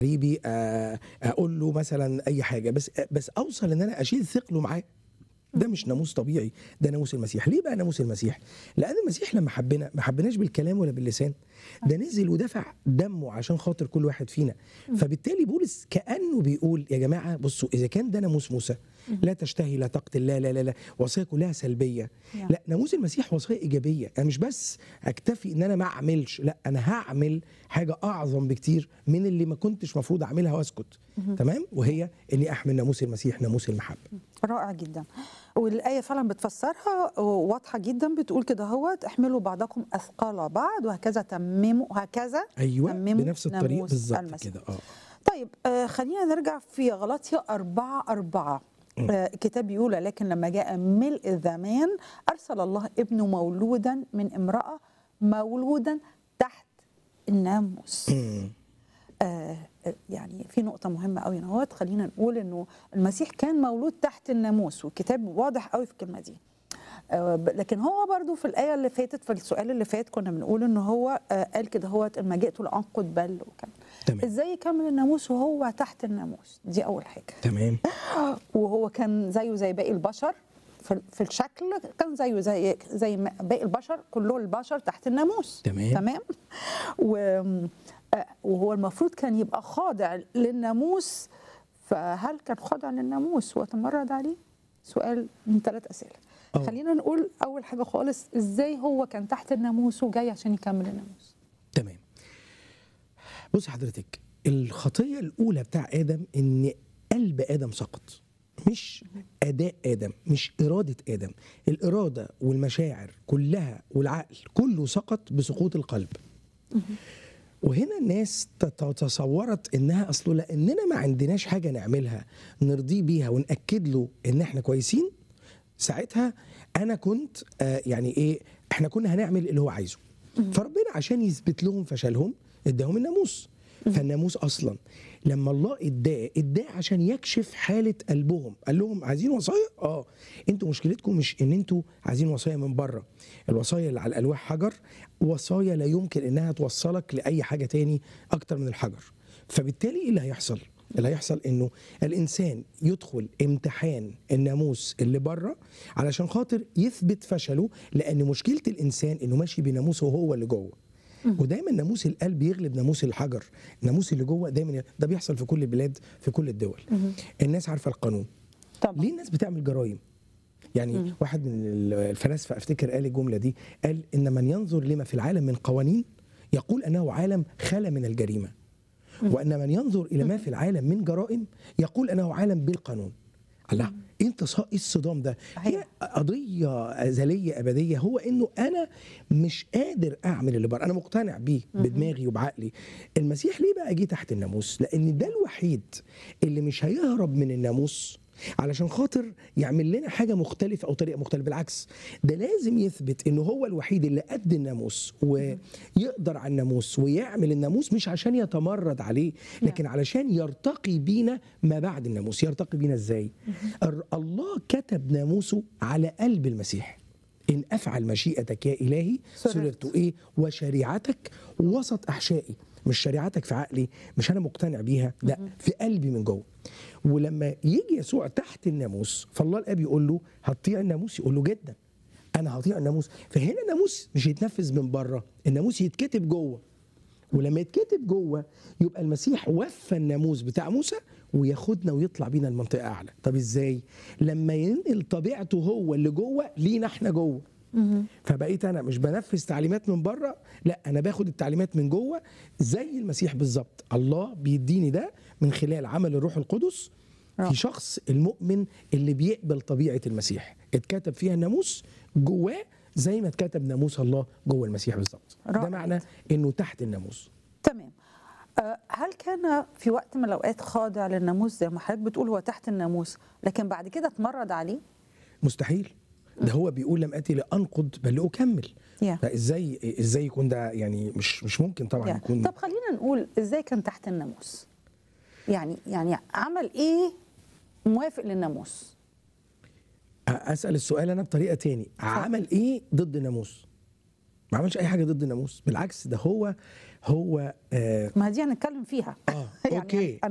قريبي آه، اقول له مثلا اي حاجه بس بس اوصل ان انا اشيل ثقله معاه ده مش ناموس طبيعي ده ناموس المسيح ليه بقى ناموس المسيح لان المسيح لما حبنا ما حبناش بالكلام ولا باللسان ده نزل ودفع دمه عشان خاطر كل واحد فينا فبالتالي بولس كانه بيقول يا جماعه بصوا اذا كان ده ناموس موسى لا تشتهي لا تقتل لا لا لا لا وصيه كلها سلبيه نعم. لا ناموس المسيح وصيه ايجابيه انا مش بس اكتفي ان انا ما اعملش لا انا هعمل حاجه اعظم بكتير من اللي ما كنتش مفروض اعملها واسكت تمام وهي اني احمل ناموس المسيح ناموس المحبه رائع جدا والآية فعلا بتفسرها واضحة جدا بتقول كده هو احملوا بعضكم أثقال بعض وهكذا تمموا هكذا ايوه تمموا بنفس الطريق ناموس بالظبط المسيح. كده اه طيب آه خلينا نرجع في غلطية أربعة أربعة آه الكتاب بيقول لكن لما جاء ملء الزمان أرسل الله ابنه مولودا من امرأة مولودا تحت الناموس مم. آه يعني في نقطة مهمة قوي نهوت خلينا نقول انه المسيح كان مولود تحت الناموس والكتاب واضح قوي في الكلمة دي آه ب- لكن هو برضو في الآية اللي فاتت في السؤال اللي فات كنا بنقول ان هو آه قال كده هو ما جئت لأنقض بل وكان تمام ازاي يكمل الناموس وهو تحت الناموس دي أول حاجة تمام وهو كان زيه زي باقي البشر في في الشكل كان زيه زي زي ما باقي البشر كل البشر تحت الناموس تمام. تمام و آه، وهو المفروض كان يبقى خاضع للناموس فهل كان خاضع للناموس وتمرد عليه؟ سؤال من ثلاث اسئله أه. خلينا نقول اول حاجه خالص ازاي هو كان تحت الناموس وجاي عشان يكمل الناموس تمام بص حضرتك الخطيه الاولى بتاع ادم ان قلب ادم سقط مش اداء ادم مش اراده ادم الاراده والمشاعر كلها والعقل كله سقط بسقوط القلب وهنا الناس تت- تصورت انها اصله لاننا ما عندناش حاجه نعملها نرضيه بيها وناكد له ان احنا كويسين ساعتها انا كنت آه يعني ايه احنا كنا هنعمل اللي هو عايزه فربنا عشان يثبت لهم فشلهم اداهم الناموس فالناموس اصلا لما الله اداه اداه عشان يكشف حاله قلبهم قال لهم عايزين وصايا اه انتوا مشكلتكم مش ان انتوا عايزين وصايا من بره الوصايا اللي على الالواح حجر وصايا لا يمكن انها توصلك لاي حاجه تاني اكتر من الحجر فبالتالي ايه اللي هيحصل اللي هيحصل انه الانسان يدخل امتحان الناموس اللي بره علشان خاطر يثبت فشله لان مشكله الانسان انه ماشي بناموسه هو اللي جوه ودايما ناموس القلب يغلب ناموس الحجر الناموس اللي جوه دايما ي- ده بيحصل في كل البلاد في كل الدول الناس عارفه القانون طبعا ليه الناس بتعمل جرائم يعني واحد من الفلاسفه افتكر قال الجمله دي قال ان من ينظر لما في العالم من قوانين يقول انه عالم خلا من الجريمه وان من ينظر الى ما في العالم من جرائم يقول انه عالم بالقانون الله ايه انتص- ايه الصدام ده هي صحيح. قضيه ازليه ابديه هو انه انا مش قادر اعمل اللي بره انا مقتنع بيه بدماغي وبعقلي المسيح ليه بقى جه تحت الناموس لان ده الوحيد اللي مش هيهرب من الناموس علشان خاطر يعمل لنا حاجه مختلفه او طريقه مختلفه بالعكس ده لازم يثبت انه هو الوحيد اللي قد الناموس ويقدر على الناموس ويعمل الناموس مش عشان يتمرد عليه لكن علشان يرتقي بينا ما بعد الناموس يرتقي بينا ازاي الر- الله كتب ناموسه على قلب المسيح ان افعل مشيئتك يا الهي سررت. سررت ايه وشريعتك وسط احشائي مش شريعتك في عقلي مش انا مقتنع بيها لا في قلبي من جوه ولما يجي يسوع تحت الناموس فالله الاب يقول له هتطيع الناموس يقول له جدا انا هطيع الناموس فهنا الناموس مش يتنفذ من بره الناموس يتكتب جوه ولما يتكتب جوه يبقى المسيح وفى الناموس بتاع موسى وياخدنا ويطلع بينا المنطقه اعلى طب ازاي لما ينقل طبيعته هو اللي جوه لينا احنا جوه فبقيت انا مش بنفذ تعليمات من بره لا انا باخد التعليمات من جوه زي المسيح بالظبط الله بيديني ده من خلال عمل الروح القدس آه. في شخص المؤمن اللي بيقبل طبيعه المسيح اتكتب فيها الناموس جواه زي ما اتكتب ناموس الله جوه المسيح بالظبط ده رائع. معنى انه تحت الناموس تمام آه، هل كان في وقت من الاوقات خاضع للناموس زي ما حضرتك بتقول هو تحت الناموس لكن بعد كده اتمرد عليه مستحيل ده هو بيقول لم اتي لانقض بل لاكمل يا. فازاي ازاي يكون ده يعني مش مش ممكن طبعا يعني. يكون طب خلينا نقول ازاي كان تحت الناموس يعني يعني عمل ايه موافق للناموس اسال السؤال انا بطريقه تاني عمل ايه ضد الناموس ما عملش اي حاجه ضد الناموس بالعكس ده هو هو آه ما دي هنتكلم فيها اه اوكي